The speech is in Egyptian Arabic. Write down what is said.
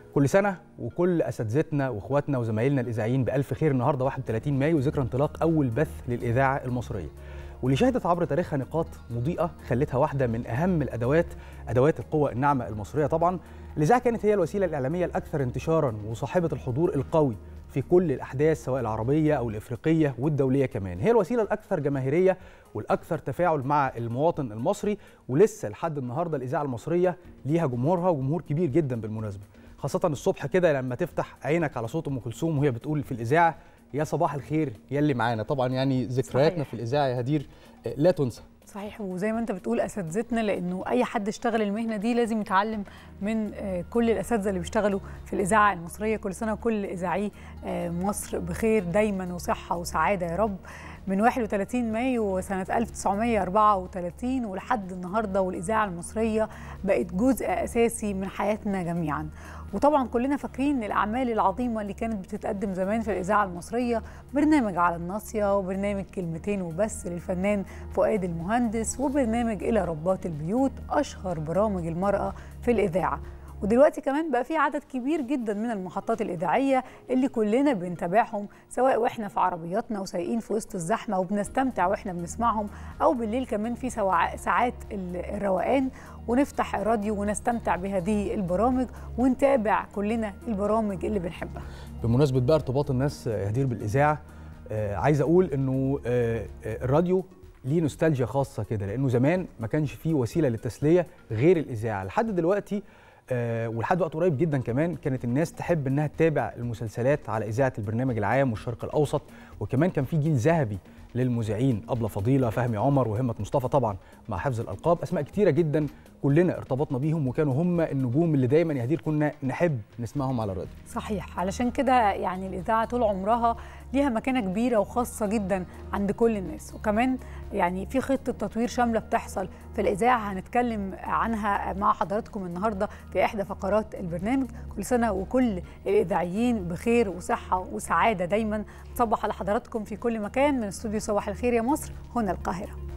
كل سنة وكل أساتذتنا وإخواتنا وزمايلنا الإذاعيين بألف خير النهاردة 31 مايو ذكرى انطلاق أول بث للإذاعة المصرية واللي شهدت عبر تاريخها نقاط مضيئة خلتها واحدة من أهم الأدوات أدوات القوة الناعمة المصرية طبعا الإذاعة كانت هي الوسيلة الإعلامية الأكثر انتشارا وصاحبة الحضور القوي في كل الأحداث سواء العربية أو الإفريقية والدولية كمان هي الوسيلة الأكثر جماهيرية والأكثر تفاعل مع المواطن المصري ولسه لحد النهاردة الإذاعة المصرية ليها جمهورها وجمهور كبير جدا بالمناسبة خاصة الصبح كده لما تفتح عينك على صوت أم كلثوم وهي بتقول في الإذاعة يا صباح الخير يا اللي معانا طبعا يعني ذكرياتنا صحيح. في الإذاعة يا هدير آه، لا تنسى صحيح وزي ما انت بتقول اساتذتنا لانه اي حد اشتغل المهنه دي لازم يتعلم من آه، كل الاساتذه اللي بيشتغلوا في الاذاعه المصريه كل سنه وكل اذاعي آه، مصر بخير دايما وصحه وسعاده يا رب من 31 مايو سنه 1934 ولحد النهارده والاذاعه المصريه بقت جزء اساسي من حياتنا جميعا وطبعا كلنا فاكرين الاعمال العظيمه اللي كانت بتتقدم زمان في الاذاعه المصريه برنامج على الناصيه وبرنامج كلمتين وبس للفنان فؤاد المهندس وبرنامج الى ربات البيوت اشهر برامج المراه في الاذاعه ودلوقتي كمان بقى في عدد كبير جدا من المحطات الإذاعية اللي كلنا بنتابعهم سواء واحنا في عربياتنا وسايقين في وسط الزحمة وبنستمتع واحنا بنسمعهم أو بالليل كمان في سواع- ساعات ال- الروقان ونفتح الراديو ونستمتع بهذه البرامج ونتابع كلنا البرامج اللي بنحبها بمناسبة بقى ارتباط الناس آه، يا هدير بالإذاعة آه، عايز أقول إنه آه، آه، الراديو ليه نوستالجيا خاصة كده لأنه زمان ما كانش فيه وسيلة للتسلية غير الإذاعة لحد دلوقتي آه، ولحد وقت قريب جدا كمان كانت الناس تحب انها تتابع المسلسلات على اذاعه البرنامج العام والشرق الاوسط وكمان كان في جيل ذهبي للمذيعين ابله فضيله فهمي عمر وهمه مصطفى طبعا مع حفظ الالقاب اسماء كتيره جدا كلنا ارتبطنا بيهم وكانوا هم النجوم اللي دايما يا هدير كنا نحب نسمعهم على الراديو صحيح علشان كده يعني الإذاعة طول عمرها ليها مكانة كبيرة وخاصة جدا عند كل الناس وكمان يعني في خطة تطوير شاملة بتحصل في الإذاعة هنتكلم عنها مع حضراتكم النهاردة في إحدى فقرات البرنامج كل سنة وكل الإذاعيين بخير وصحة وسعادة دايما تصبح على حضراتكم في كل مكان من استوديو صباح الخير يا مصر هنا القاهرة